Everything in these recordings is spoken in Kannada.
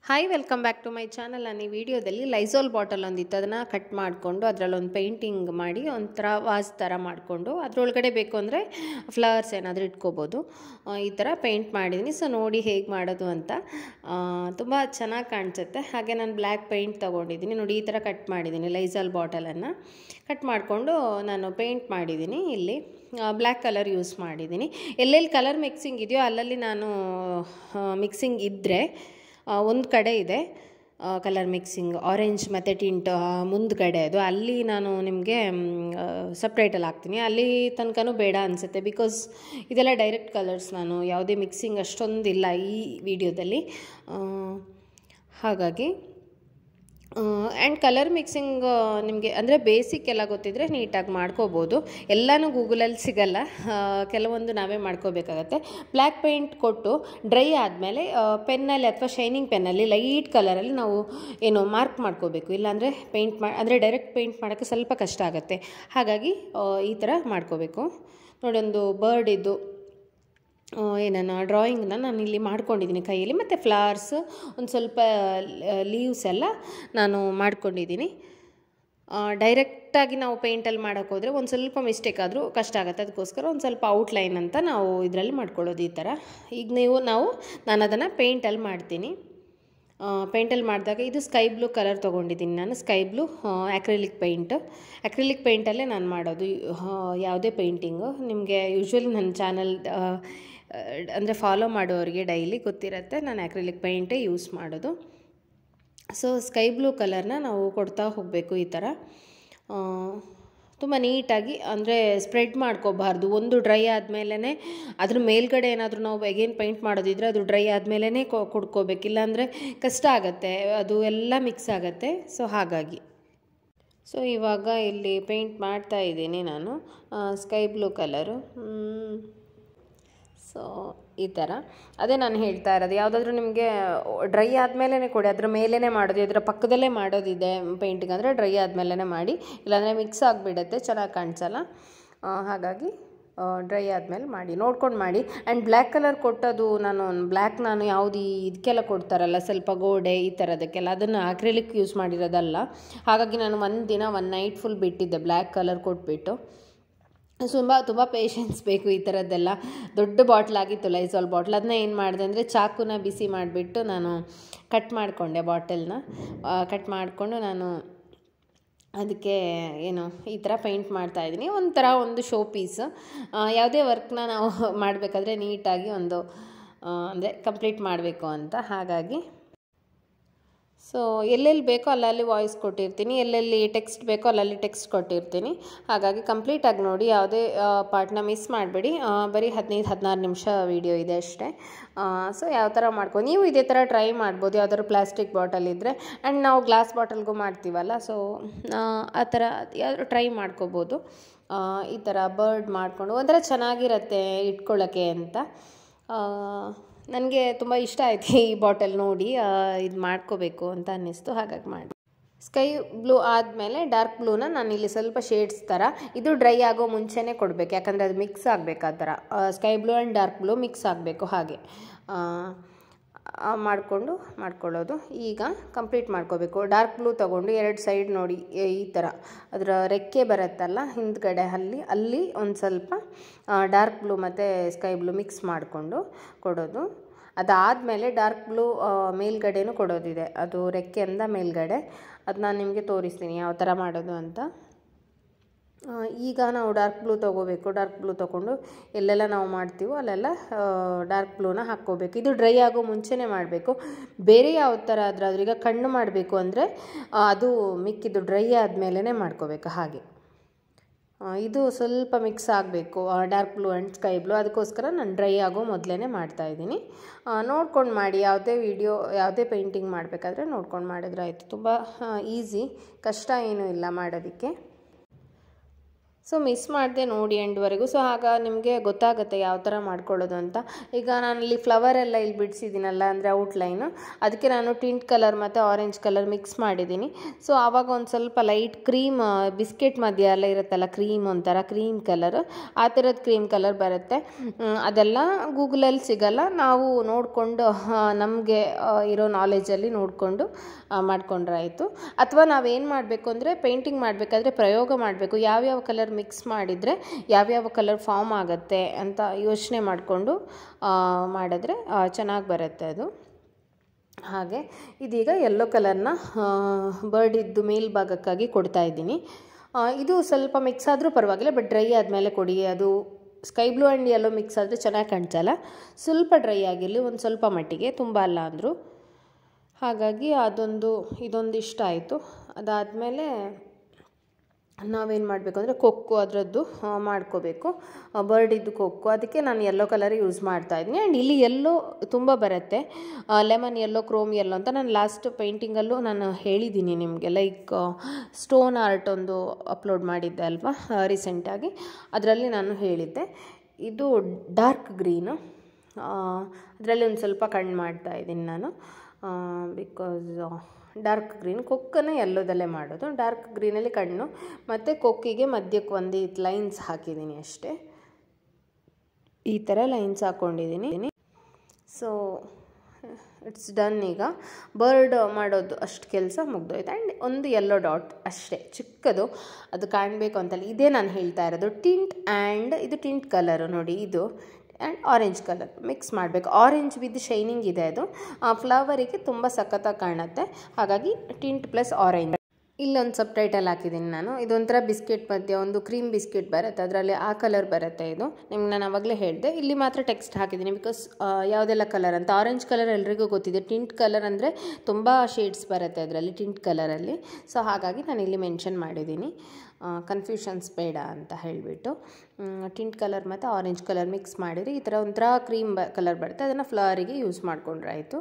Hi welcome back to my channel ನಾನು ಈ ವಿಡಿಯೋದಲ್ಲಿ ಲೈಸೋಲ್ ಬಾಟಲ್ ಒಂದಿತ್ತು ಅದನ್ನು ಕಟ್ ಮಾಡಿಕೊಂಡು ಅದರಲ್ಲೊಂದು ಪೇಂಟಿಂಗ್ ಮಾಡಿ ಒಂಥರ ವಾಸ್ ಥರ ಮಾಡಿಕೊಂಡು ಅದರೊಳಗಡೆ ಬೇಕು ಅಂದರೆ ಫ್ಲವರ್ಸ್ ಏನಾದರೂ ಇಟ್ಕೋಬೋದು ಆ, ಈ ಥರ ಪೇಂಟ್ ಮಾಡಿದ್ದೀನಿ ಸೊ ನೋಡಿ ಹೇಗೆ ಮಾಡೋದು ಅಂತ ತುಂಬ ಚೆನ್ನಾಗಿ ಕಾಣಿಸುತ್ತೆ ಹಾಗೆ ನಾನು ಬ್ಲ್ಯಾಕ್ ಪೇಂಟ್ ತೊಗೊಂಡಿದ್ದೀನಿ ನೋಡಿ ಈ ಥರ ಕಟ್ ಮಾಡಿದ್ದೀನಿ ಲೈಸಾಲ್ ಬಾಟಲನ್ನು ಕಟ್ ಮಾಡಿಕೊಂಡು ನಾನು ಪೇಂಟ್ ಮಾಡಿದ್ದೀನಿ ಇಲ್ಲಿ ಬ್ಲ್ಯಾಕ್ ಕಲರ್ ಯೂಸ್ ಮಾಡಿದ್ದೀನಿ ಎಲ್ಲೆಲ್ಲಿ ಕಲರ್ ಮಿಕ್ಸಿಂಗ್ ಇದೆಯೋ ಅಲ್ಲಲ್ಲಿ ನಾನು ಮಿಕ್ಸಿಂಗ್ ಇದ್ದರೆ ಒಂದು ಕಡೆ ಇದೆ ಕಲರ್ ಮಿಕ್ಸಿಂಗ್ ಆರೆಂಜ್ ಮತ್ತು ಟಿಂಟ್ ಮುಂದ್ಗಡೆ ಅದು ಅಲ್ಲಿ ನಾನು ನಿಮಗೆ ಸಪ್ರೇಟಲ್ಲಿ ಹಾಕ್ತೀನಿ ಅಲ್ಲಿ ತನಕನೂ ಬೇಡ ಅನಿಸುತ್ತೆ ಬಿಕಾಸ್ ಇದೆಲ್ಲ ಡೈರೆಕ್ಟ್ ಕಲರ್ಸ್ ನಾನು ಯಾವುದೇ ಮಿಕ್ಸಿಂಗ್ ಅಷ್ಟೊಂದಿಲ್ಲ ಈ ವಿಡಿಯೋದಲ್ಲಿ ಹಾಗಾಗಿ ಆ್ಯಂಡ್ ಕಲರ್ ಮಿಕ್ಸಿಂಗ್ ನಿಮಗೆ ಅಂದರೆ ಬೇಸಿಕ್ ಎಲ್ಲ ಗೊತ್ತಿದ್ದರೆ ನೀಟಾಗಿ ಮಾಡ್ಕೋಬೋದು ಎಲ್ಲನೂ ಗೂಗಲಲ್ಲಿ ಸಿಗಲ್ಲ ಆ, ಕೆಲವೊಂದು ನಾವೇ ಮಾಡ್ಕೋಬೇಕಾಗತ್ತೆ ಬ್ಲ್ಯಾಕ್ ಪೇಂಟ್ ಕೊಟ್ಟು ಡ್ರೈ ಆದಮೇಲೆ ಪೆನ್ನಲ್ಲಿ ಅಥವಾ ಶೈನಿಂಗ್ ಪೆನ್ನಲ್ಲಿ ಲೈಟ್ ಕಲರಲ್ಲಿ ನಾವು ಏನು ಮಾರ್ಕ್ ಮಾಡ್ಕೋಬೇಕು ಇಲ್ಲಾಂದರೆ ಪೇಂಟ್ ಮಾ ಅಂದರೆ ಡೈರೆಕ್ಟ್ ಪೇಂಟ್ ಮಾಡೋಕ್ಕೆ ಸ್ವಲ್ಪ ಕಷ್ಟ ಆಗುತ್ತೆ ಹಾಗಾಗಿ ಆ, ಈ ಥರ ಮಾಡ್ಕೋಬೇಕು ನೋಡಿ ಒಂದು ಬರ್ಡ್ ಇದು ಏನನ್ನ ಡ್ರಾಯಿಂಗ್ನ ನಾನು ಇಲ್ಲಿ ಮಾಡ್ಕೊಂಡಿದ್ದೀನಿ ಕೈಯಲ್ಲಿ ಮತ್ತು ಫ್ಲವರ್ಸ್ ಒಂದು ಸ್ವಲ್ಪ ಲೀವ್ಸ್ ಎಲ್ಲ ನಾನು ಮಾಡ್ಕೊಂಡಿದ್ದೀನಿ ಡೈರೆಕ್ಟಾಗಿ ನಾವು ಪೇಂಟಲ್ಲಿ ಮಾಡೋಕ್ಕೆ ಹೋದರೆ ಒಂದು ಸ್ವಲ್ಪ ಮಿಸ್ಟೇಕ್ ಆದರೂ ಕಷ್ಟ ಆಗುತ್ತೆ ಅದಕ್ಕೋಸ್ಕರ ಒಂದು ಸ್ವಲ್ಪ ಔಟ್ಲೈನ್ ಅಂತ ನಾವು ಇದರಲ್ಲಿ ಮಾಡ್ಕೊಳ್ಳೋದು ಈ ಥರ ಈಗ ನೀವು ನಾವು ನಾನು ಅದನ್ನು ಪೇಂಟಲ್ಲಿ ಮಾಡ್ತೀನಿ ಪೇಂಟಲ್ಲಿ ಮಾಡಿದಾಗ ಇದು ಸ್ಕೈ ಬ್ಲೂ ಕಲರ್ ತೊಗೊಂಡಿದ್ದೀನಿ ನಾನು sky blue acrylic paint acrylic ಪೇಂಟಲ್ಲೇ ನಾನು ಮಾಡೋದು ಆ, ಯಾವುದೇ ಪೇಂಟಿಂಗು ನಿಮಗೆ ಯೂಶ್ವಲಿ ನನ್ನ ಚಾನಲ್ ಅಂದರೆ ಫಾಲೋ ಮಾಡೋರಿಗೆ ಡೈಲಿ ಗೊತ್ತಿರುತ್ತೆ ನಾನು ಆ್ಯಕ್ರಿಲಿಕ್ ಪೇಂಟೇ ಯೂಸ್ ಮಾಡೋದು ಸೊ ಸ್ಕೈ ಬ್ಲೂ ಕಲರ್ನ ನಾವು ಕೊಡ್ತಾ ಹೋಗಬೇಕು ಈ ಥರ ತುಂಬ ನೀಟಾಗಿ ಅಂದರೆ ಸ್ಪ್ರೆಡ್ ಮಾಡ್ಕೋಬಾರ್ದು ಒಂದು ಡ್ರೈ ಆದಮೇಲೆ ಅದ್ರ ಮೇಲ್ಗಡೆ ಏನಾದರೂ ನಾವು ಎಗೇನ್ ಪೇಂಟ್ ಮಾಡೋದಿದ್ರೆ ಅದು ಡ್ರೈ ಆದಮೇಲೆ ಕೊಡ್ಕೋಬೇಕು ಇಲ್ಲಾಂದರೆ ಕಷ್ಟ ಆಗುತ್ತೆ ಅದು ಎಲ್ಲ ಮಿಕ್ಸ್ ಆಗುತ್ತೆ ಸೊ ಹಾಗಾಗಿ ಸೊ ಇವಾಗ ಇಲ್ಲಿ ಪೇಂಟ್ ಮಾಡ್ತಾ ಇದ್ದೀನಿ ನಾನು ಸ್ಕೈ ಬ್ಲೂ ಕಲರು ಸೊ ಈ ಥರ ಅದೇ ನಾನು ಹೇಳ್ತಾ ಇರೋದು ಯಾವುದಾದ್ರೂ ನಿಮಗೆ ಡ್ರೈ ಆದಮೇಲೆ ಕೊಡಿ ಅದ್ರ ಮೇಲೇ ಮಾಡೋದು ಇದರ ಪಕ್ಕದಲ್ಲೇ ಮಾಡೋದಿದೆ ಪೇಂಟಿಂಗ್ ಅಂದರೆ ಡ್ರೈ ಆದಮೇಲೆ ಮಾಡಿ ಇಲ್ಲಾಂದರೆ ಮಿಕ್ಸ್ ಆಗಿಬಿಡುತ್ತೆ ಚೆನ್ನಾಗಿ ಕಾಣಿಸಲ್ಲ ಆ, ಹಾಗಾಗಿ ಡ್ರೈ ಆದಮೇಲೆ ಮಾಡಿ ನೋಡ್ಕೊಂಡು ಮಾಡಿ ಆ್ಯಂಡ್ ಬ್ಲ್ಯಾಕ್ ಕಲರ್ ಕೊಟ್ಟದು ನಾನು ಬ್ಲ್ಯಾಕ್ ನಾನು ಯಾವುದು ಈ ಇದಕ್ಕೆಲ್ಲ ಕೊಡ್ತಾರಲ್ಲ ಸ್ವಲ್ಪ ಗೋಡೆ ಈ ಥರದಕ್ಕೆಲ್ಲ ಅದನ್ನು ಆಕ್ರಿಲಿಕ್ ಯೂಸ್ ಮಾಡಿರೋದಲ್ಲ ಹಾಗಾಗಿ ನಾನು ಒಂದು ದಿನ ಒಂದು ನೈಟ್ ಫುಲ್ ಬಿಟ್ಟಿದ್ದೆ ಬ್ಲ್ಯಾಕ್ ಕಲರ್ ಕೊಟ್ಬಿಟ್ಟು ತುಂಬ ತುಂಬ ಪೇಷನ್ಸ್ ಬೇಕು ಈ ಥರದ್ದೆಲ್ಲ ದೊಡ್ಡ ಬಾಟ್ಲ್ ಆಗಿತ್ತು ಲೈಸಾಲ್ ಬಾಟ್ಲ್ ಅದನ್ನ ಏನು ಮಾಡಿದೆ ಅಂದರೆ ಚಾಕುನ ಬಿಸಿ ಮಾಡಿಬಿಟ್ಟು ನಾನು ಕಟ್ ಮಾಡಿಕೊಂಡೆ ಬಾಟಲ್ನ ಕಟ್ ಮಾಡಿಕೊಂಡು ನಾನು ಅದಕ್ಕೆ ಏನು ಈ ಥರ ಪೇಂಟ್ ಮಾಡ್ತಾ ಇದ್ದೀನಿ ಒಂಥರ ಒಂದು ಶೋ ಪೀಸ್ ಯಾವುದೇ ವರ್ಕ್ನ ನಾವು ಮಾಡಬೇಕಾದ್ರೆ ನೀಟಾಗಿ ಒಂದು ಅಂದರೆ ಕಂಪ್ಲೀಟ್ ಮಾಡಬೇಕು ಅಂತ ಹಾಗಾಗಿ ಸೊ ಎಲ್ಲೆಲ್ಲಿ ಬೇಕೋ ಅಲ್ಲಲ್ಲಿ ವಾಯ್ಸ್ ಕೊಟ್ಟಿರ್ತೀನಿ ಎಲ್ಲೆಲ್ಲಿ ಟೆಕ್ಸ್ಟ್ ಬೇಕೋ ಅಲ್ಲಲ್ಲಿ ಟೆಕ್ಸ್ಟ್ ಕೊಟ್ಟಿರ್ತೀನಿ ಹಾಗಾಗಿ ಕಂಪ್ಲೀಟಾಗಿ ನೋಡಿ ಯಾವುದೇ ಪಾರ್ಟ್ನ ಮಿಸ್ ಮಾಡಬೇಡಿ ಬರೀ ಹದಿನೈದು ಹದಿನಾರು ನಿಮಿಷ ವೀಡಿಯೋ ಇದೆ ಅಷ್ಟೇ ಸೊ ಯಾವ ಥರ ಮಾಡ್ಕೊ ನೀವು ಇದೇ ಥರ ಟ್ರೈ ಮಾಡ್ಬೋದು ಯಾವ್ದಾದ್ರು ಪ್ಲಾಸ್ಟಿಕ್ ಬಾಟಲ್ ಇದ್ದರೆ ಆ್ಯಂಡ್ ನಾವು ಗ್ಲಾಸ್ ಬಾಟಲ್ಗೂ ಮಾಡ್ತೀವಲ್ಲ ಸೊ ಆ ಥರ ಯಾವ್ದಾದ್ರು ಟ್ರೈ ಮಾಡ್ಕೋಬೋದು ಆ, ಈ ಥರ ಬರ್ಡ್ ಮಾಡಿಕೊಂಡು ಒಂಥರ ಚೆನ್ನಾಗಿರತ್ತೆ ಇಟ್ಕೊಳ್ಳೋಕ್ಕೆ ಅಂತ ನನಗೆ ತುಂಬ ಇಷ್ಟ ಆಯ್ತು ಈ ಬಾಟಲ್ ನೋಡಿ ಇದು ಮಾಡ್ಕೋಬೇಕು ಅಂತ ಅನ್ನಿಸ್ತು ಹಾಗಾಗಿ ಮಾಡಿ ಸ್ಕೈ ಬ್ಲೂ ಆದಮೇಲೆ ಡಾರ್ಕ್ ಬ್ಲೂನ ನಾನು ಇಲ್ಲಿ ಸ್ವಲ್ಪ ಶೇಡ್ಸ್ ಥರ ಇದು ಡ್ರೈ ಆಗೋ ಮುಂಚೆನೇ ಕೊಡಬೇಕು ಯಾಕಂದರೆ ಅದು ಮಿಕ್ಸ್ ಆಗಬೇಕು ಆ ಥರ sky blue and dark blue mix ಆಗಬೇಕು ಹಾಗೆ ಮಾಡಿಕೊಂಡು ಮಾಡ್ಕೊಳ್ಳೋದು ಈಗ ಕಂಪ್ಲೀಟ್ ಮಾಡ್ಕೋಬೇಕು ಡಾರ್ಕ್ ಬ್ಲೂ ತೊಗೊಂಡು ಎರಡು ಸೈಡ್ ನೋಡಿ ಈ- ಈ ಥರ ಅದರ ರೆಕ್ಕೆ ಬರುತ್ತಲ್ಲ ಹಿಂದ್ಗಡೆ ಅಲ್ಲಿ ಅಲ್ಲಿ ಒಂದು ಸ್ವಲ್ಪ ಡಾರ್ಕ್ ಬ್ಲೂ ಮತ್ತು ಸ್ಕೈ ಬ್ಲೂ ಮಿಕ್ಸ್ ಮಾಡಿಕೊಂಡು ಕೊಡೋದು ಅದಾದಮೇಲೆ ಡಾರ್ಕ್ ಬ್ಲೂ ಮೇಲ್ಗಡೆನೂ ಕೊಡೋದಿದೆ ಅದು ರೆಕ್ಕೆಯಿಂದ ಮೇಲ್ಗಡೆ ಅದು ನಾನು ನಿಮಗೆ ತೋರಿಸ್ತೀನಿ ಯಾವ ಥರ ಮಾಡೋದು ಅಂತ ಆ, ಈಗ ನಾವು ಡಾರ್ಕ್ ಬ್ಲೂ ತೊಗೋಬೇಕು ಡಾರ್ಕ್ ಬ್ಲೂ ತೊಗೊಂಡು ಎಲ್ಲೆಲ್ಲ ನಾವು ಮಾಡ್ತೀವೋ ಅಲ್ಲೆಲ್ಲ ಡಾರ್ಕ್ ಬ್ಲೂನ ಹಾಕ್ಕೋಬೇಕು ಇದು ಡ್ರೈ ಆಗೋ ಮುಂಚೆನೇ ಮಾಡಬೇಕು ಬೇರೆ ಯಾವ ಥರ ಆದ್ರೆ ಆದ್ರೆ ಈಗ ಕಣ್ಣು ಮಾಡಬೇಕು ಅಂದರೆ ಅದು ಮಿಕ್ಕಿದ್ದು ಡ್ರೈ ಆದಮೇಲೆ ಮಾಡ್ಕೋಬೇಕು ಹಾಗೆ ಆ, ಇದು ಸ್ವಲ್ಪ ಮಿಕ್ಸ್ ಆಗಬೇಕು dark blue and sky blue ಅದಕ್ಕೋಸ್ಕರ ನಾನು ಡ್ರೈ ಆಗೋ ಮೊದಲೇ ಮಾಡ್ತಾಯಿದ್ದೀನಿ ನೋಡ್ಕೊಂಡು ಮಾಡಿ ಯಾವುದೇ ವಿಡಿಯೋ ಯಾವುದೇ ಪೇಂಟಿಂಗ್ ಮಾಡಬೇಕಾದ್ರೆ ನೋಡ್ಕೊಂಡು ಮಾಡಿದ್ರೆ ಆಯಿತು ತುಂಬ ಈಸಿ ಕಷ್ಟ ಏನೂ ಇಲ್ಲ ಮಾಡೋದಕ್ಕೆ ಸೊ ಮಿಸ್ ಮಾಡಿದೆ ನೋಡಿ ಎಂಡ್ವರೆಗೂ ಸೊ ಆಗ ನಿಮಗೆ ಗೊತ್ತಾಗುತ್ತೆ ಯಾವ ಥರ ಮಾಡ್ಕೊಳ್ಳೋದು ಅಂತ ಈಗ ನಾನಲ್ಲಿ ಫ್ಲವರ್ ಎಲ್ಲ ಇಲ್ಲಿ ಬಿಡಿಸಿದ್ದೀನಲ್ಲ ಅಂದರೆ ಔಟ್ಲೈನು ಅದಕ್ಕೆ ನಾನು ಟಿಂಟ್ ಕಲರ್ ಮತ್ತು ಆರೆಂಜ್ ಕಲರ್ ಮಿಕ್ಸ್ ಮಾಡಿದ್ದೀನಿ ಸೊ ಆವಾಗ ಒಂದು ಸ್ವಲ್ಪ ಲೈಟ್ ಕ್ರೀಮ್ ಬಿಸ್ಕೆಟ್ ಮಧ್ಯ ಎಲ್ಲ ಇರುತ್ತಲ್ಲ ಕ್ರೀಮ್ ಒಂಥರ ಕ್ರೀಮ್ ಕಲರ್ ಆ ಥರದ ಕ್ರೀಮ್ ಕಲರ್ ಬರುತ್ತೆ ಹ್ಮ್, ಅದೆಲ್ಲ ಗೂಗಲಲ್ಲಿ ಸಿಗಲ್ಲ ನಾವು ನೋಡಿಕೊಂಡು ನಮಗೆ ಇರೋ ನಾಲೆಜಲ್ಲಿ ನೋಡಿಕೊಂಡು ಮಾಡಿಕೊಂಡ್ರೆ ಆಯಿತು ಅಥವಾ ನಾವೇನು ಮಾಡಬೇಕು ಅಂದರೆ ಪೇಂಟಿಂಗ್ ಮಾಡಬೇಕಾದ್ರೆ ಪ್ರಯೋಗ ಮಾಡಬೇಕು ಯಾವ್ಯಾವ ಕಲರ್ ಮಿಕ್ಸ್ ಮಾಡಿದರೆ ಯಾವ್ಯಾವ ಕಲರ್ ಫಾರ್ಮ್ ಆಗುತ್ತೆ ಅಂತ ಯೋಚನೆ ಮಾಡಿಕೊಂಡು ಮಾಡಿದ್ರೆ ಚೆನ್ನಾಗಿ ಬರುತ್ತೆ ಅದು ಹಾಗೆ ಇದೀಗ ಯೆಲ್ಲೋ ಕಲರ್ನ ಬರ್ಡಿದ್ದು ಮೇಲ್ಭಾಗಕ್ಕಾಗಿ ಕೊಡ್ತಾ ಇದ್ದೀನಿ ಆ, ಇದು ಸ್ವಲ್ಪ ಮಿಕ್ಸ್ ಆದರೂ ಪರವಾಗಿಲ್ಲ ಬಟ್ ಡ್ರೈ ಆದಮೇಲೆ ಕೊಡಿ ಅದು sky blue and yellow mix ಆದರೆ ಚೆನ್ನಾಗಿ ಕಾಣಿಸಲ್ಲ ಸ್ವಲ್ಪ ಡ್ರೈ ಆಗಿರಲಿ ಒಂದು ಸ್ವಲ್ಪ ಮಟ್ಟಿಗೆ ತುಂಬ ಅಲ್ಲ ಅಂದರು ಹಾಗಾಗಿ ಅದೊಂದು ಇದೊಂದು ಇಷ್ಟ ಆಯಿತು ಅದಾದಮೇಲೆ ನಾವೇನು ಮಾಡಬೇಕು ಅಂದರೆ ಕೊಕ್ಕು ಅದರದ್ದು ಮಾಡ್ಕೋಬೇಕು ಬರ್ಡಿದ್ದು ಕೊಕ್ಕು ಅದಕ್ಕೆ ನಾನು ಯೆಲ್ಲೋ ಕಲರ್ ಯೂಸ್ ಮಾಡ್ತಾ ಇದ್ದೀನಿ ಆ್ಯಂಡ್ ಇಲ್ಲಿ ಎಲ್ಲೋ ತುಂಬ ಬರುತ್ತೆ ಲೆಮನ್ ಯೆಲ್ಲೋ ಕ್ರೋಮ್ ಯೆಲ್ಲೋ ಅಂತ ನಾನು ಲಾಸ್ಟ್ ಪೇಂಟಿಂಗಲ್ಲೂ ನಾನು ಹೇಳಿದ್ದೀನಿ ನಿಮಗೆ ಲೈಕ್ ಸ್ಟೋನ್ ಆರ್ಟ್ ಒಂದು ಅಪ್ಲೋಡ್ ಮಾಡಿದ್ದೆ ಅಲ್ವಾ ರೀಸೆಂಟಾಗಿ ಅದರಲ್ಲಿ ನಾನು ಹೇಳಿದ್ದೆ ಇದು ಡಾರ್ಕ್ ಗ್ರೀನು ಅದರಲ್ಲಿ ಒಂದು ಸ್ವಲ್ಪ ಕಣ್ಣು ಮಾಡ್ತಾ ಇದ್ದೀನಿ ನಾನು ಬಿಕಾಸ್ ಡಾರ್ಕ್ ಗ್ರೀನ್ ಕೊಕ್ಕನ್ನು ಎಲ್ಲೋದಲ್ಲೇ ಮಾಡೋದು ಡಾರ್ಕ್ ಗ್ರೀನಲ್ಲಿ ಕಣ್ಣು ಮತ್ತು ಕೊಕ್ಕಿಗೆ ಮಧ್ಯಕ್ಕೆ ಒಂದು ಲೈನ್ಸ್ ಹಾಕಿದ್ದೀನಿ ಅಷ್ಟೇ ಈ ಥರ ಲೈನ್ಸ್ ಹಾಕ್ಕೊಂಡಿದ್ದೀನಿ ಸೊ ಇಟ್ಸ್ ಡನ್ ಈಗ ಬರ್ಡ್ ಮಾಡೋದು ಅಷ್ಟು ಕೆಲಸ ಮುಗ್ದೋಯ್ತು ಆ್ಯಂಡ್ ಒಂದು ಯೆಲ್ಲೋ ಡಾಟ್ ಅಷ್ಟೇ ಚಿಕ್ಕದು ಅದು ಕಾಣಬೇಕು ಅಂತಲ್ಲ ಇದೇ ನಾನು ಹೇಳ್ತಾ ಇರೋದು ಟಿಂಟ್ ಆ್ಯಂಡ್ ಇದು ಟಿಂಟ್ ಕಲರು ನೋಡಿ ಇದು ಆ್ಯಂಡ್ ಆರೆಂಜ್ ಕಲರ್ ಮಿಕ್ಸ್ ಮಾಡಬೇಕು ಆರೆಂಜ್ ವಿತ್ ಶೈನಿಂಗ್ ಇದೆ ಅದು ಫ್ಲವರಿಗೆ ತುಂಬ ಸಖತ್ತಾಗಿ ಕಾಣುತ್ತೆ ಹಾಗಾಗಿ ಟಿಂಟ್ ಪ್ಲಸ್ ಆರೆಂಜ್ ಇಲ್ಲೊಂದು ಸಬ್ ಟೈಟಲ್ ಹಾಕಿದ್ದೀನಿ ನಾನು ಇದೊಂಥರ ಬಿಸ್ಕೆಟ್ ಮಧ್ಯೆ ಒಂದು ಕ್ರೀಮ್ ಬಿಸ್ಕೆಟ್ ಬರುತ್ತೆ ಅದರಲ್ಲಿ ಆ ಕಲರ್ ಬರುತ್ತೆ ಇದು ನಿಮ್ಗೆ ನಾನು ಆವಾಗಲೇ ಹೇಳಿದೆ ಇಲ್ಲಿ ಮಾತ್ರ ಟೆಕ್ಸ್ಟ್ ಹಾಕಿದ್ದೀನಿ ಬಿಕಾಸ್ ಯಾವುದೆಲ್ಲ ಕಲರ್ ಅಂತ ಆರೆಂಜ್ ಕಲರ್ ಎಲ್ರಿಗೂ ಗೊತ್ತಿದೆ ಟಿಂಟ್ ಕಲರ್ ಅಂದರೆ ತುಂಬ ಶೇಡ್ಸ್ ಬರುತ್ತೆ ಅದರಲ್ಲಿ ಟಿಂಟ್ ಕಲರಲ್ಲಿ ಸೊ ಹಾಗಾಗಿ ನಾನು ಇಲ್ಲಿ ಮೆನ್ಷನ್ ಮಾಡಿದ್ದೀನಿ ಕನ್ಫ್ಯೂಷನ್ಸ್ ಬೇಡ ಅಂತ ಹೇಳಿಬಿಟ್ಟು ಟಿಂಟ್ ಕಲರ್ ಮತ್ತು ಆರೆಂಜ್ ಕಲರ್ ಮಿಕ್ಸ್ ಮಾಡಿರಿ ಈ ಥರ ಒಂಥರ ಕ್ರೀಮ್ ಬ ಕಲರ್ ಬರುತ್ತೆ ಅದನ್ನು ಫ್ಲವರಿಗೆ ಯೂಸ್ ಮಾಡಿಕೊಂಡ್ರೆ ಆಯಿತು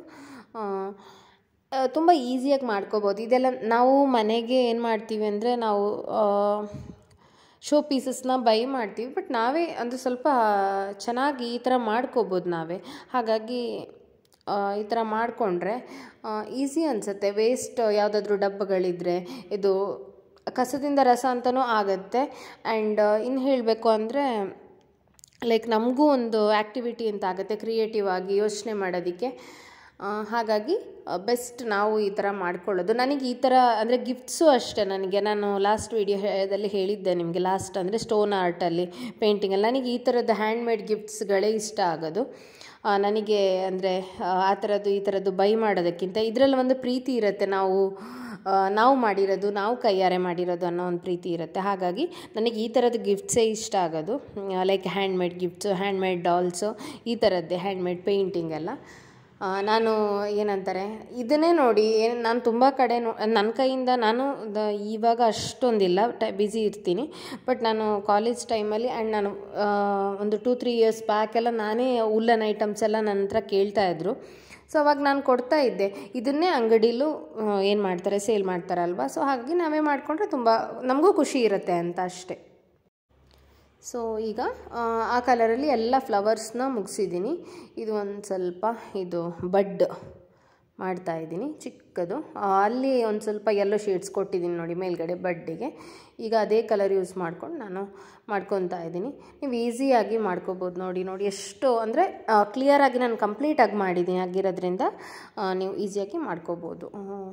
ತುಂಬ ಈಸಿಯಾಗಿ ಮಾಡ್ಕೋಬೋದು ಇದೆಲ್ಲ ನಾವು ಮನೆಗೆ ಏನು ಮಾಡ್ತೀವಿ ಅಂದರೆ ನಾವು ಶೋ ಪೀಸಸ್ನ ಬೈ ಮಾಡ್ತೀವಿ ಬಟ್ ನಾವೇ ಅಂದರೆ ಸ್ವಲ್ಪ ಚೆನ್ನಾಗಿ ಈ ಥರ ಮಾಡ್ಕೋಬೋದು ನಾವೇ ಹಾಗಾಗಿ ಈ ಥರ ಮಾಡಿಕೊಂಡ್ರೆ ಈಸಿ ಅನಿಸುತ್ತೆ ವೇಸ್ಟ್ ಯಾವುದಾದ್ರೂ ಡಬ್ಬಗಳಿದ್ದರೆ ಇದು ಕಸದಿಂದ ರಸ ಅಂತಲೂ ಆಗುತ್ತೆ ಆ್ಯಂಡ್ ಇನ್ನು ಹೇಳಬೇಕು ಅಂದರೆ ಲೈಕ್ ನಮಗೂ ಒಂದು ಆ್ಯಕ್ಟಿವಿಟಿ ಅಂತ ಆಗುತ್ತೆ ಕ್ರಿಯೇಟಿವ್ ಆಗಿ ಯೋಚನೆ ಮಾಡೋದಕ್ಕೆ ಹಾಗಾಗಿ ಬೆಸ್ಟ್ ನಾವು ಈ ಥರ ಮಾಡ್ಕೊಳ್ಳೋದು ನನಗೆ ಈ ಥರ ಅಂದರೆ ಗಿಫ್ಟ್ಸು ಅಷ್ಟೇ ನನಗೆ ನಾನು ಲಾಸ್ಟ್ ವೀಡಿಯೋದಲ್ಲಿ ಹೇಳಿದ್ದೆ ನಿಮಗೆ ಲಾಸ್ಟ್ ಅಂದರೆ ಸ್ಟೋನ್ ಆರ್ಟಲ್ಲಿ ಪೇಂಟಿಂಗಲ್ಲಿ ನನಗೆ ಈ ಥರದ್ದು ಹ್ಯಾಂಡ್ಮೇಡ್ ಗಿಫ್ಟ್ಸ್ಗಳೇ ಇಷ್ಟ ಆಗೋದು ನನಗೆ ಅಂದರೆ ಆ ಥರದ್ದು ಈ ಥರದ್ದು ಬೈ ಮಾಡೋದಕ್ಕಿಂತ ಇದರಲ್ಲಿ ಒಂದು ಪ್ರೀತಿ ಇರುತ್ತೆ ನಾವು ನಾವು ಮಾಡಿರೋದು ನಾವು ಕೈಯಾರೆ ಮಾಡಿರೋದು ಅನ್ನೋ ಒಂದು ಪ್ರೀತಿ ಇರುತ್ತೆ ಹಾಗಾಗಿ ನನಗೆ ಈ ಥರದ ಗಿಫ್ಟ್ಸೇ ಇಷ್ಟ ಆಗೋದು like handmade gifts handmade dolls ಈ ಥರದ್ದೇ ಹ್ಯಾಂಡ್ಮೇಡ್ ಪೇಂಟಿಂಗ್ ಎಲ್ಲ ನಾನು ಏನಂತಾರೆ ಇದನ್ನೇ ನೋಡಿ ಏನು ನಾನು ತುಂಬ ಕಡೆ ನೋ ನನ್ನ ಕೈಯಿಂದ ನಾನು ದ ಇವಾಗ ಅಷ್ಟೊಂದಿಲ್ಲ ಟೈ ಬ್ಯುಸಿ ಇರ್ತೀನಿ ಬಟ್ ನಾನು ಕಾಲೇಜ್ ಟೈಮಲ್ಲಿ ಆ್ಯಂಡ್ ನಾನು ಒಂದು ಟೂ ತ್ರೀ ಇಯರ್ಸ್ ಬ್ಯಾಕೆಲ್ಲ ನಾನೇ ಉಲ್ಲನ್ ಐಟಮ್ಸ್ ಎಲ್ಲ ನನ್ನ ಹತ್ರ ಕೇಳ್ತಾಯಿದ್ರು ಸೊ ಅವಾಗ ನಾನು ಕೊಡ್ತಾ ಇದ್ದೆ ಇದನ್ನೇ ಅಂಗಡಿಲೂ ಏನು ಮಾಡ್ತಾರೆ ಸೇಲ್ ಮಾಡ್ತಾರಲ್ವ ಸೊ ಹಾಗಾಗಿ ನಾವೇ ಮಾಡಿಕೊಂಡ್ರೆ ತುಂಬ ನಮಗೂ ಖುಷಿ ಇರುತ್ತೆ ಅಂತ ಅಷ್ಟೇ ಸೊ ಈಗ ಆ ಕಲರಲ್ಲಿ ಎಲ್ಲ ಫ್ಲವರ್ಸ್ನ ಮುಗಿಸಿದ್ದೀನಿ ಇದು ಒಂದು ಸ್ವಲ್ಪ ಇದು ಬಡ್ ಮಾಡ್ತಾ ಇದ್ದೀನಿ ಚಿಕ್ಕದು ಅಲ್ಲಿ ಒಂದು ಸ್ವಲ್ಪ ಎಲ್ಲೋ ಶೇಡ್ಸ್ ಕೊಟ್ಟಿದ್ದೀನಿ ನೋಡಿ ಮೇಲ್ಗಡೆ ಬಡ್ಡಿಗೆ ಈಗ ಅದೇ ಕಲರ್ ಯೂಸ್ ಮಾಡ್ಕೊಂಡು ನಾನು ಮಾಡ್ಕೊತಾ ಇದ್ದೀನಿ ನೀವು ಈಸಿಯಾಗಿ ಮಾಡ್ಕೋಬೋದು ನೋಡಿ ನೋಡಿ ಎಷ್ಟು ಅಂದರೆ ಕ್ಲಿಯರಾಗಿ ನಾನು ಕಂಪ್ಲೀಟಾಗಿ ಮಾಡಿದ್ದೀನಿ ಆಗಿರೋದ್ರಿಂದ ನೀವು ಈಸಿಯಾಗಿ ಮಾಡ್ಕೋಬೋದು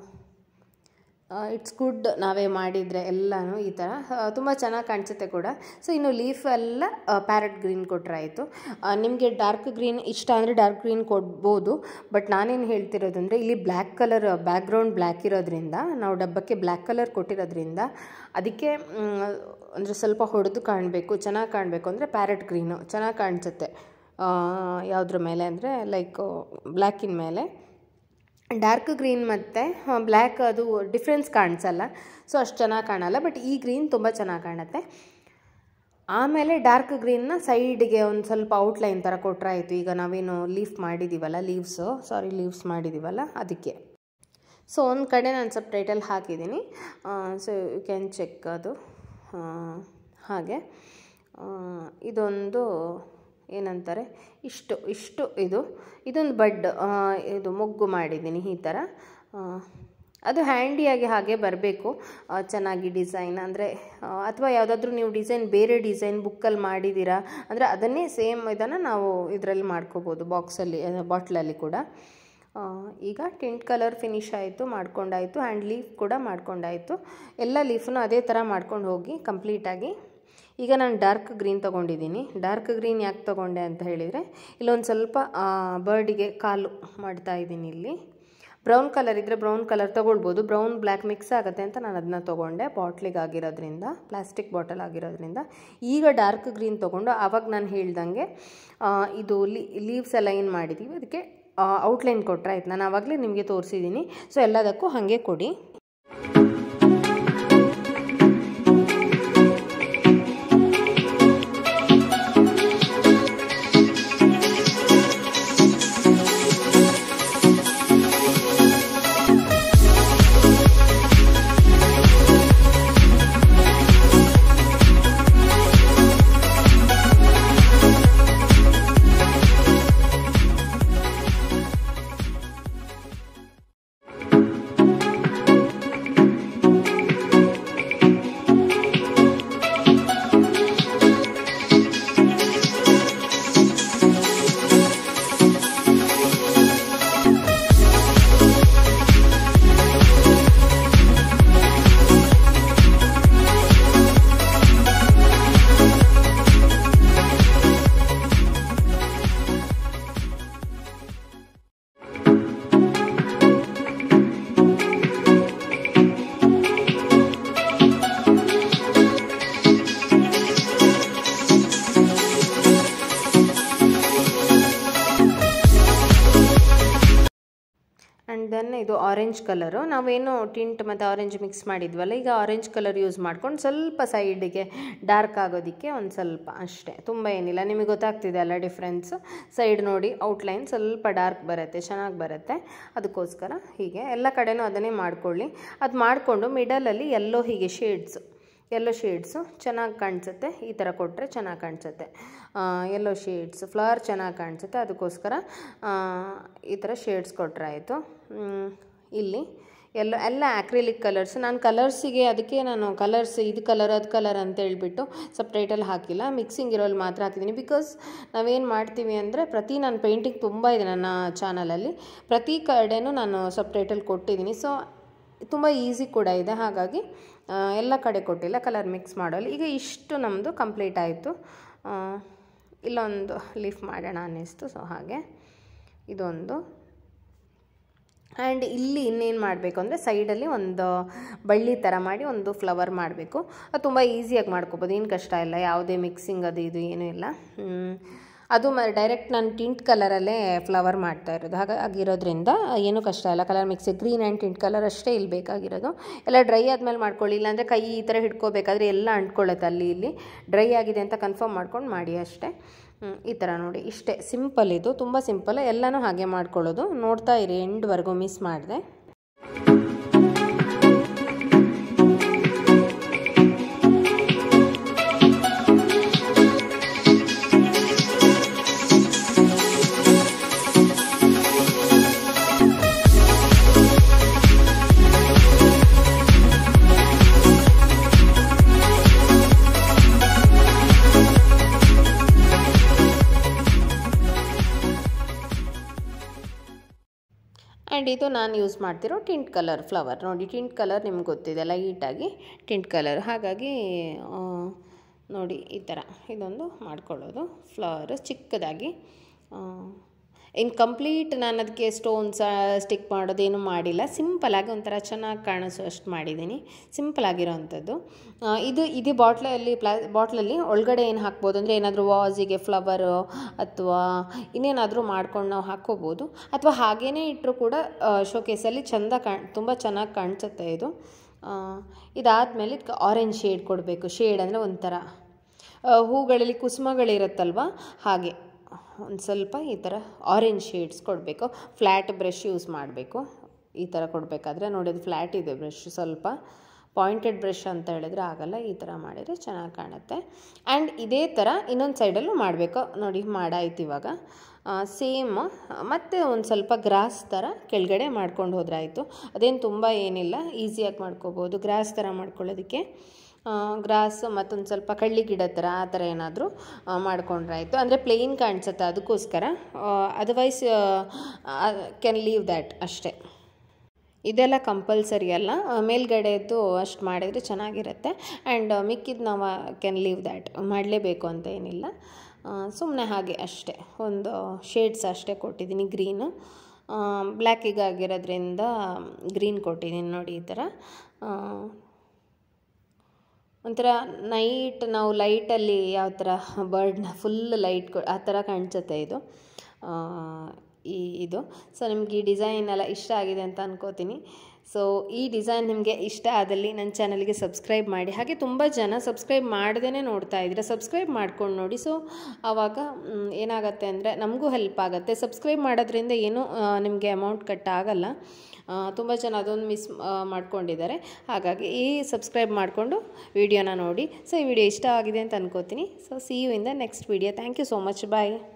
ಇಟ್ಸ್ ಗುಡ್ ನಾವೇ ಮಾಡಿದರೆ ಎಲ್ಲನೂ ಈ ಥರ ತುಂಬ ಚೆನ್ನಾಗಿ ಕಾಣಿಸುತ್ತೆ ಕೂಡ ಸೊ ಇನ್ನು ಲೀಫ್ ಎಲ್ಲ ಪ್ಯಾರೆಟ್ ಗ್ರೀನ್ ಕೊಟ್ಟರೆ ಆಯಿತು ನಿಮಗೆ ಡಾರ್ಕ್ ಗ್ರೀನ್ ಇಷ್ಟ ಅಂದರೆ ಡಾರ್ಕ್ ಗ್ರೀನ್ ಕೊಡ್ಬೋದು ಬಟ್ ನಾನೇನು ಹೇಳ್ತಿರೋದು ಅಂದರೆ ಇಲ್ಲಿ ಬ್ಲ್ಯಾಕ್ ಕಲರ್ ಬ್ಯಾಕ್ಗ್ರೌಂಡ್ ಬ್ಲ್ಯಾಕ್ ಇರೋದ್ರಿಂದ ನಾವು ಡಬ್ಬಕ್ಕೆ ಬ್ಲ್ಯಾಕ್ ಕಲರ್ ಕೊಟ್ಟಿರೋದ್ರಿಂದ ಅದಕ್ಕೆ ಅಂದರೆ ಸ್ವಲ್ಪ ಹೊಡೆದು ಕಾಣಬೇಕು ಚೆನ್ನಾಗಿ ಕಾಣಬೇಕು ಅಂದರೆ ಪ್ಯಾರೆಟ್ ಗ್ರೀನು ಚೆನ್ನಾಗಿ ಕಾಣಿಸುತ್ತೆ ಯಾವುದ್ರ ಮೇಲೆ ಅಂದರೆ ಲೈಕ್ ಬ್ಲ್ಯಾಕಿನ ಮೇಲೆ ಡಾರ್ಕ್ ಗ್ರೀನ್ ಮತ್ತು ಬ್ಲ್ಯಾಕ್ ಅದು ಡಿಫ್ರೆನ್ಸ್ ಕಾಣಿಸಲ್ಲ ಸೊ ಅಷ್ಟು ಚೆನ್ನಾಗಿ ಕಾಣಲ್ಲ ಬಟ್ ಈ ಗ್ರೀನ್ ತುಂಬ ಚೆನ್ನಾಗಿ ಕಾಣುತ್ತೆ ಆಮೇಲೆ ಡಾರ್ಕ್ ಗ್ರೀನ್ನ ಸೈಡ್ಗೆ ಒಂದು ಸ್ವಲ್ಪ ಔಟ್ಲೈನ್ ಥರ ಕೊಟ್ಟರೆ ಆಯಿತು ಈಗ ನಾವೇನು ಲೀಫ್ ಮಾಡಿದ್ದೀವಲ್ಲ ಲೀವ್ಸು ಸಾರಿ ಲೀವ್ಸ್ ಮಾಡಿದ್ದೀವಲ್ಲ ಅದಕ್ಕೆ ಸೊ ಒಂದು ಕಡೆ ನಾನು ಸ್ವಲ್ಪ ಟೈಟಲ್ ಹಾಕಿದ್ದೀನಿ ಸೊ ಯು ಕ್ಯಾನ್ ಚೆಕ್ ಅದು ಹಾಗೆ ಆ, ಇದೊಂದು ಏನಂತಾರೆ ಇಷ್ಟು ಇಷ್ಟು ಇದು ಇದೊಂದು ಬಡ್ ಆ, ಇದು ಮೊಗ್ಗು ಮಾಡಿದ್ದೀನಿ ಈ ಥರ ಆ, ಅದು ಹ್ಯಾಂಡಿಯಾಗಿ ಹಾಗೆ ಬರಬೇಕು ಚೆನ್ನಾಗಿ ಡಿಸೈನ್ ಅಂದರೆ ಅಥವಾ ಯಾವುದಾದ್ರೂ ನೀವು ಡಿಸೈನ್ ಬೇರೆ ಡಿಸೈನ್ ಬುಕ್ಕಲ್ಲಿ ಮಾಡಿದ್ದೀರಾ ಅಂದರೆ ಅದನ್ನೇ ಸೇಮ್ ಇದನ್ನು ನಾವು ಇದರಲ್ಲಿ ಮಾಡ್ಕೋಬೋದು ಬಾಕ್ಸಲ್ಲಿ ಬಾಟ್ಲಲ್ಲಿ ಕೂಡ ಆ, ಈಗ ಟಿಂಟ್ ಕಲರ್ ಫಿನಿಶ್ ಆಯಿತು ಮಾಡ್ಕೊಂಡಾಯಿತು ಆ್ಯಂಡ್ ಲೀಫ್ ಕೂಡ ಮಾಡ್ಕೊಂಡಾಯಿತು ಎಲ್ಲ ಲೀಫನ್ನು ಅದೇ ಥರ ಮಾಡ್ಕೊಂಡು ಹೋಗಿ ಕಂಪ್ಲೀಟಾಗಿ ಈಗ ನಾನು ಡಾರ್ಕ್ ಗ್ರೀನ್ ತೊಗೊಂಡಿದ್ದೀನಿ ಡಾರ್ಕ್ ಗ್ರೀನ್ ಯಾಕೆ ತೊಗೊಂಡೆ ಅಂತ ಹೇಳಿದರೆ ಇಲ್ಲೊಂದು ಸ್ವಲ್ಪ ಬರ್ಡಿಗೆ ಕಾಲು ಮಾಡ್ತಾ ಇದ್ದೀನಿ ಇಲ್ಲಿ ಬ್ರೌನ್ ಕಲರ್ ಇದ್ದರೆ ಬ್ರೌನ್ ಕಲರ್ ತೊಗೊಳ್ಬೋದು ಬ್ರೌನ್ ಬ್ಲ್ಯಾಕ್ ಮಿಕ್ಸ್ ಆಗುತ್ತೆ ಅಂತ ನಾನು ಅದನ್ನ ತೊಗೊಂಡೆ ಬಾಟ್ಲಿಗೆ ಆಗಿರೋದ್ರಿಂದ ಪ್ಲಾಸ್ಟಿಕ್ ಬಾಟಲ್ ಆಗಿರೋದ್ರಿಂದ ಈಗ ಡಾರ್ಕ್ ಗ್ರೀನ್ ತೊಗೊಂಡು ಆವಾಗ ನಾನು ಹೇಳ್ದಂಗೆ ಆ, ಇದು ಲೀವ್ಸ್ ಎಲ್ಲ ಏನು ಮಾಡಿದ್ದೀವಿ ಅದಕ್ಕೆ ಔಟ್ಲೈನ್ ಕೊಟ್ಟರೆ ಆಯ್ತು ನಾನು ಆವಾಗಲೇ ನಿಮಗೆ ತೋರಿಸಿದ್ದೀನಿ ಸೊ ಎಲ್ಲದಕ್ಕೂ ಹಾಗೆ ಕೊಡಿ ಆ್ಯಂಡ್ ದೆನ್ ಇದು ಆರೆಂಜ್ ಕಲರು ನಾವೇನು ಟಿಂಟ್ ಮತ್ತು ಆರೆಂಜ್ ಮಿಕ್ಸ್ ಮಾಡಿದ್ವಲ್ಲ ಈಗ ಆರೆಂಜ್ ಕಲರ್ ಯೂಸ್ ಮಾಡ್ಕೊಂಡು ಸ್ವಲ್ಪ ಸೈಡಿಗೆ ಡಾರ್ಕ್ ಆಗೋದಕ್ಕೆ ಒಂದು ಸ್ವಲ್ಪ ಅಷ್ಟೇ ತುಂಬ ಏನಿಲ್ಲ ನಿಮಗೆ ಗೊತ್ತಾಗ್ತಿದೆ ಅಲ್ಲ ಡಿಫ್ರೆನ್ಸ್ ಸೈಡ್ ನೋಡಿ ಔಟ್ಲೈನ್ ಸ್ವಲ್ಪ ಡಾರ್ಕ್ ಬರುತ್ತೆ ಚೆನ್ನಾಗಿ ಬರುತ್ತೆ ಅದಕ್ಕೋಸ್ಕರ ಹೀಗೆ ಎಲ್ಲ ಕಡೆನೂ ಅದನ್ನೇ ಮಾಡ್ಕೊಳ್ಳಿ ಅದು ಮಾಡಿಕೊಂಡು ಮಿಡಲಲ್ಲಿ ಎಲ್ಲೋ ಹೀಗೆ ಶೇಡ್ಸು ಎಲ್ಲೋ ಶೇಡ್ಸು ಚೆನ್ನಾಗಿ ಕಾಣಿಸುತ್ತೆ ಈ ಥರ ಕೊಟ್ಟರೆ ಚೆನ್ನಾಗಿ ಕಾಣಿಸುತ್ತೆ ಎಲ್ಲೋ ಶೇಡ್ಸ್ ಫ್ಲವರ್ ಚೆನ್ನಾಗಿ ಕಾಣಿಸುತ್ತೆ ಅದಕ್ಕೋಸ್ಕರ ಆ, ಈ ಥರ ಶೇಡ್ಸ್ ಕೊಟ್ಟರೆ ಆಯಿತು ಇಲ್ಲಿ ಎಲ್ಲ ಎಲ್ಲ ಆ್ಯಕ್ರಿಲಿಕ್ ಕಲರ್ಸ್ ನಾನು ಕಲರ್ಸಿಗೆ ಅದಕ್ಕೆ ನಾನು ಕಲರ್ಸ್ ಇದು ಕಲರ್ ಅದು ಕಲರ್ ಅಂತ ಹೇಳ್ಬಿಟ್ಟು ಸಪ್ರೇಟಲ್ಲಿ ಹಾಕಿಲ್ಲ ಮಿಕ್ಸಿಂಗ್ ಇರೋಲ್ಲಿ ಮಾತ್ರ ಹಾಕಿದ್ದೀನಿ ಬಿಕಾಸ್ ನಾವೇನು ಮಾಡ್ತೀವಿ ಅಂದರೆ ಪ್ರತಿ ನಾನು ಪೇಂಟಿಂಗ್ ತುಂಬ ಇದೆ ನನ್ನ ಚಾನಲಲ್ಲಿ ಪ್ರತಿ ಕಡೆನೂ ನಾನು ಸಪ್ರೇಟಲ್ಲಿ ಕೊಟ್ಟಿದ್ದೀನಿ ಸೊ ತುಂಬ ಈಸಿ ಕೂಡ ಇದೆ ಹಾಗಾಗಿ ಆ, ಎಲ್ಲ ಕಡೆ ಕೊಟ್ಟಿಲ್ಲ ಕಲರ್ ಮಿಕ್ಸ್ ಮಾಡೋಲ್ಲ ಈಗ ಇಷ್ಟು ನಮ್ಮದು ಕಂಪ್ಲೀಟ್ ಆಯಿತು ಇಲ್ಲೊಂದು ಲೀಫ್ ಮಾಡೋಣ ಅನ್ನಿಸ್ತು ಸೊ ಹಾಗೆ ಇದೊಂದು ಆ್ಯಂಡ್ ಇಲ್ಲಿ ಇನ್ನೇನು ಮಾಡಬೇಕು ಅಂದರೆ ಸೈಡಲ್ಲಿ ಒಂದು ಬಳ್ಳಿ ಥರ ಮಾಡಿ ಒಂದು ಫ್ಲವರ್ ಮಾಡಬೇಕು ಅದು ತುಂಬ ಈಸಿಯಾಗಿ ಮಾಡ್ಕೋಬೋದು ಏನು ಕಷ್ಟ ಇಲ್ಲ ಯಾವುದೇ ಮಿಕ್ಸಿಂಗ್ ಅದು ಇದು ಏನೂ ಇಲ್ಲ ಹ್ಮ್. ಅದು ಮ ಡೈರೆಕ್ಟ್ ನಾನು ಟಿಂಟ್ ಕಲರಲ್ಲೇ ಫ್ಲವರ್ ಮಾಡ್ತಾ ಇರೋದು ಹಾಗಾಗಿರೋದ್ರಿಂದ ಏನೂ ಕಷ್ಟ ಇಲ್ಲ ಕಲರ್ ಮಿಕ್ಸಿ ಗ್ರೀನ್ ಆ್ಯಂಡ್ ಟಿಂಟ್ ಕಲರ್ ಅಷ್ಟೇ ಇಲ್ಲಿ ಬೇಕಾಗಿರೋದು ಎಲ್ಲ ಡ್ರೈ ಆದಮೇಲೆ ಮಾಡ್ಕೊಳ್ಳಿ ಇಲ್ಲಾಂದರೆ ಕೈ ಈ ಥರ ಹಿಡ್ಕೋಬೇಕಾದ್ರೆ ಎಲ್ಲ ಅಂಟ್ಕೊಳ್ಳುತ್ತೆ ಅಲ್ಲಿ ಇಲ್ಲಿ ಡ್ರೈ ಆಗಿದೆ ಅಂತ ಕನ್ಫರ್ಮ್ ಮಾಡ್ಕೊಂಡು ಮಾಡಿ ಅಷ್ಟೇ ಹ್ಮ್, ಈ ಥರ ನೋಡಿ ಇಷ್ಟೇ ಸಿಂಪಲ್ ಇದು ತುಂಬ ಸಿಂಪಲ್ ಎಲ್ಲನೂ ಹಾಗೆ ಮಾಡ್ಕೊಳ್ಳೋದು ನೋಡ್ತಾ ಇರಿ ಎಂಡ್ವರೆಗೂ ಮಿಸ್ ಮಾಡಿದೆ ಆ್ಯಂಡ್ ಇದು ನಾನು ಯೂಸ್ ಮಾಡ್ತಿರೋ ಟಿಂಟ್ ಕಲರ್ ಫ್ಲವರ್ ನೋಡಿ ಟಿಂಟ್ ಕಲರ್ ನಿಮ್ಗೆ ಗೊತ್ತಿದೆ ಲೈಟಾಗಿ ಟಿಂಟ್ ಕಲರ್ ಹಾಗಾಗಿ ಆ, ನೋಡಿ ಈ ಥರ ಇದೊಂದು ಮಾಡ್ಕೊಳ್ಳೋದು ಫ್ಲವರ್ ಚಿಕ್ಕದಾಗಿ ಇನ್ನು ಕಂಪ್ಲೀಟ್ ನಾನು ಅದಕ್ಕೆ ಸ್ಟೋನ್ಸ್ ಸ್ಟಿಕ್ ಮಾಡೋದೇನು ಮಾಡಿಲ್ಲ ಸಿಂಪಲಾಗಿ ಒಂಥರ ಚೆನ್ನಾಗಿ ಕಾಣಿಸೋ ಅಷ್ಟು ಮಾಡಿದ್ದೀನಿ ಸಿಂಪಲ್ ಆಗಿರೋವಂಥದ್ದು ಆ, ಇದು ಇದೇ ಬಾಟ್ಲಲ್ಲಿ ಪ್ಲಾ ಬಾಟ್ಲಲ್ಲಿ ಒಳಗಡೆ ಏನು ಹಾಕ್ಬೋದು ಅಂದರೆ ಏನಾದರೂ ವಾಸಿಗೆ ಫ್ಲವರು ಅಥವಾ ಇನ್ನೇನಾದರೂ ಮಾಡ್ಕೊಂಡು ನಾವು ಹಾಕ್ಕೋಬೋದು ಅಥವಾ ಹಾಗೇ ಇಟ್ಟರು ಕೂಡ ಶೋಕೇಸಲ್ಲಿ ಚೆಂದ ಕಾಣ್ ತುಂಬ ಚೆನ್ನಾಗಿ ಕಾಣಿಸುತ್ತೆ ಇದು ಆ, ಇದಾದಮೇಲೆ ಇದಕ್ಕೆ ಆರೆಂಜ್ ಶೇಡ್ ಕೊಡಬೇಕು ಶೇಡ್ ಅಂದರೆ ಒಂಥರ ಆ, ಹೂಗಳಲ್ಲಿ ಕುಸುಮಗಳಿರುತ್ತಲ್ವ ಹಾಗೆ ಒಂದು ಸ್ವಲ್ಪ ಈ ಥರ ಆರೆಂಜ್ ಶೇಡ್ಸ್ ಕೊಡಬೇಕು ಫ್ಲ್ಯಾಟ್ ಬ್ರಷ್ ಯೂಸ್ ಮಾಡಬೇಕು ಈ ಥರ ಕೊಡಬೇಕಾದ್ರೆ ನೋಡಿ ಅದು ಫ್ಲ್ಯಾಟ್ ಇದೆ ಬ್ರಷ್ ಸ್ವಲ್ಪ ಪಾಯಿಂಟೆಡ್ ಬ್ರಷ್ ಅಂತ ಹೇಳಿದ್ರೆ ಆಗಲ್ಲ ಈ ಥರ ಮಾಡಿದರೆ ಚೆನ್ನಾಗಿ ಕಾಣುತ್ತೆ ಆ್ಯಂಡ್ ಇದೇ ಥರ ಇನ್ನೊಂದು ಸೈಡಲ್ಲೂ ಮಾಡಬೇಕು ನೋಡಿ ಮಾಡಾಯ್ತು ಇವಾಗ ಸೇಮ್ ಮತ್ತೆ ಒಂದು ಸ್ವಲ್ಪ ಗ್ರಾಸ್ ಥರ ಕೆಳಗಡೆ ಮಾಡ್ಕೊಂಡು ಹೋದ್ರಾಯಿತು ಅದೇನು ತುಂಬ ಏನಿಲ್ಲ ಈಸಿಯಾಗಿ ಮಾಡ್ಕೋಬೋದು ಗ್ರಾಸ್ ಥರ ಮಾಡ್ಕೊಳ್ಳೋದಕ್ಕೆ ಗ್ರಾಸ್ ಮತ್ತೊಂದು ಸ್ವಲ್ಪ ಕಳ್ಳಿ ಗಿಡ ಥರ ಆ ಥರ ಏನಾದರೂ ಮಾಡ್ಕೊಂಡ್ರಾಯ್ತು ಅಂದರೆ ಪ್ಲೇನ್ ಕಾಣಿಸುತ್ತೆ ಅದಕ್ಕೋಸ್ಕರ ಅದರ್ವೈಸ್ ಕ್ಯಾನ್ ಲೀವ್ ದ್ಯಾಟ್ ಅಷ್ಟೇ ಇದೆಲ್ಲ ಕಂಪಲ್ಸರಿ ಅಲ್ಲ ಮೇಲ್ಗಡೆದು ಅಷ್ಟು ಮಾಡಿದರೆ ಚೆನ್ನಾಗಿರುತ್ತೆ ಆ್ಯಂಡ್ ಮಿಕ್ಕಿದ್ದು ನಾವು ಕ್ಯಾನ್ ಲೀವ್ ದ್ಯಾಟ್ ಮಾಡಲೇಬೇಕು ಅಂತ ಏನಿಲ್ಲ ಸುಮ್ಮನೆ ಹಾಗೆ ಅಷ್ಟೇ ಒಂದು ಶೇಡ್ಸ್ ಅಷ್ಟೇ ಕೊಟ್ಟಿದ್ದೀನಿ ಗ್ರೀನು ಬ್ಲ್ಯಾಕಿಗೆ ಆಗಿರೋದ್ರಿಂದ ಗ್ರೀನ್ ಕೊಟ್ಟಿದ್ದೀನಿ ನೋಡಿ ಈ ಥರ ಒಂಥರ ನೈಟ್ ನಾವು ಲೈಟಲ್ಲಿ ಯಾವ ಥರ ಬರ್ಡ್ನ ಫುಲ್ ಲೈಟ್ ಕೊ ಆ ಥರ ಕಾಣಿಸುತ್ತೆ ಇದು ಈ ಇದು ಸೊ ನಿಮ್ಗೆ ಈ ಡಿಸೈನ್ ಎಲ್ಲ ಇಷ್ಟ ಆಗಿದೆ ಅಂತ ಅನ್ಕೋತೀನಿ ಸೊ ಈ ಡಿಸೈನ್ ನಿಮಗೆ ಇಷ್ಟ ಆದಲ್ಲಿ ನನ್ನ ಚಾನಲ್ಗೆ ಸಬ್ಸ್ಕ್ರೈಬ್ ಮಾಡಿ ಹಾಗೆ ತುಂಬ ಜನ ಸಬ್ಸ್ಕ್ರೈಬ್ ಮಾಡ್ದೇ ನೋಡ್ತಾ ಇದ್ದೀರಾ ಸಬ್ಸ್ಕ್ರೈಬ್ ಮಾಡ್ಕೊಂಡು ನೋಡಿ ಸೊ ಆವಾಗ ಏನಾಗುತ್ತೆ ಅಂದರೆ ನಮಗೂ ಹೆಲ್ಪ್ ಆಗುತ್ತೆ ಸಬ್ಸ್ಕ್ರೈಬ್ ಮಾಡೋದ್ರಿಂದ ಏನೂ ನಿಮಗೆ ಅಮೌಂಟ್ ಕಟ್ ಆಗಲ್ಲ ತುಂಬ ಜನ ಅದೊಂದು ಮಿಸ್ ಮಾಡ್ಕೊಂಡಿದ್ದಾರೆ ಹಾಗಾಗಿ ಈ ಸಬ್ಸ್ಕ್ರೈಬ್ ಮಾಡಿಕೊಂಡು ವಿಡಿಯೋನ ನೋಡಿ ಸೊ ಈ ವಿಡಿಯೋ ಇಷ್ಟ ಆಗಿದೆ ಅಂತ ಅನ್ಕೋತೀನಿ so see you in the next video thank you so much bye